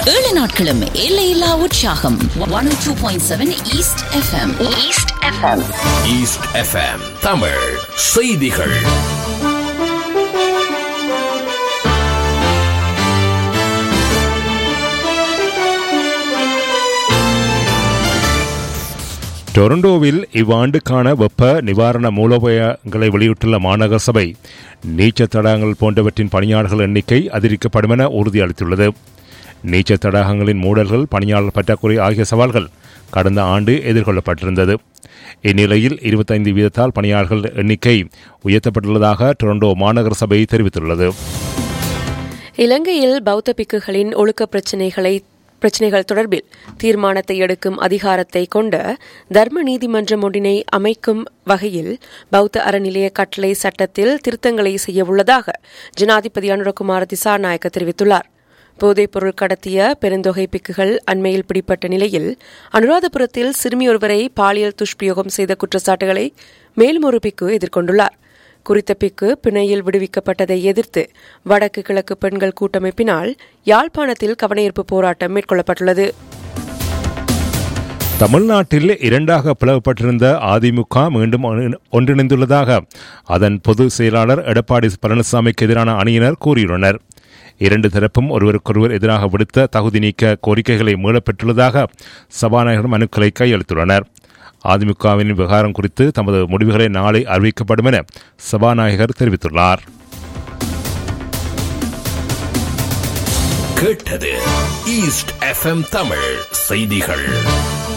ஏழு நாட்களும் எல்லையில்லா உற்சாகம் one two point seven East FM East FM East FM Tamil செய்திகள் டொரண்டோவில் இவ்வாண்டுக்கான வெப்ப நிவாரண மூலோபாயங்களை வெளியிட்டுள்ள மாநகர சபை நீச்சல் தடாகங்கள் போன்றவற்றின் பணியாளர்கள் எண்ணிக்கை அதிகரிக்கப்படும் என உறுதியளித்துள்ளது நீச்சல் தடாகங்களின் மூடல்கள் பணியாளர் பற்றாக்குறை ஆகிய சவால்கள் கடந்த ஆண்டு எதிர்கொள்ளப்பட்டிருந்தது இந்நிலையில் இருபத்தைந்து வீதத்தால் பணியாளர்கள் எண்ணிக்கை உயர்த்தப்பட்டுள்ளதாக டொரண்டோ மாநகர சபை தெரிவித்துள்ளது இலங்கையில் பௌத்த பிக்குகளின் ஒழுக்க பிரச்சினைகளை பிரச்சினைகள் தொடர்பில் தீர்மானத்தை எடுக்கும் அதிகாரத்தை கொண்ட தர்ம நீதிமன்றம் ஒன்றினை அமைக்கும் வகையில் பௌத்த அறநிலைய கட்டளை சட்டத்தில் திருத்தங்களை செய்யவுள்ளதாக ஜனாதிபதி அனுரகுமார் திசாநாயக்க தெரிவித்துள்ளார் போதைப் பொருள் கடத்திய பெருந்தொகை பிக்குகள் அண்மையில் பிடிப்பட்ட நிலையில் அனுராதபுரத்தில் சிறுமியொருவரை பாலியல் துஷ்பிரயோகம் செய்த குற்றச்சாட்டுகளை மேலும் ஒரு பிக்கு எதிர்கொண்டுள்ளார் குறித்த பிக்கு பிணையில் விடுவிக்கப்பட்டதை எதிர்த்து வடக்கு கிழக்கு பெண்கள் கூட்டமைப்பினால் யாழ்ப்பாணத்தில் கவனஈர்ப்பு போராட்டம் மேற்கொள்ளப்பட்டுள்ளது தமிழ்நாட்டில் இரண்டாக பிளவுபட்டிருந்த அதிமுக மீண்டும் ஒன்று- ஒன்றிணைந்துள்ளதாக அதன் பொதுச் செயலாளர் எடப்பாடி பழனிசாமிக்கு எதிரான அணியினர் கூறியுள்ளனர் இரண்டு தரப்பும் ஒருவருக்கொருவர் எதிராக விடுத்த தகுதி நீக்க கோரிக்கைகளை மீளப்பெற்றுள்ளதாக சபாநாயகர் மனுக்களை கையளித்துள்ளனர் அதிமுகவின் விவகாரம் குறித்து தமது முடிவுகளை நாளை அறிவிக்கப்படும் என சபாநாயகர் தெரிவித்துள்ளார் கேட்டது ஈஸ்ட் எஃப்எம் தமிழ் செய்திகள்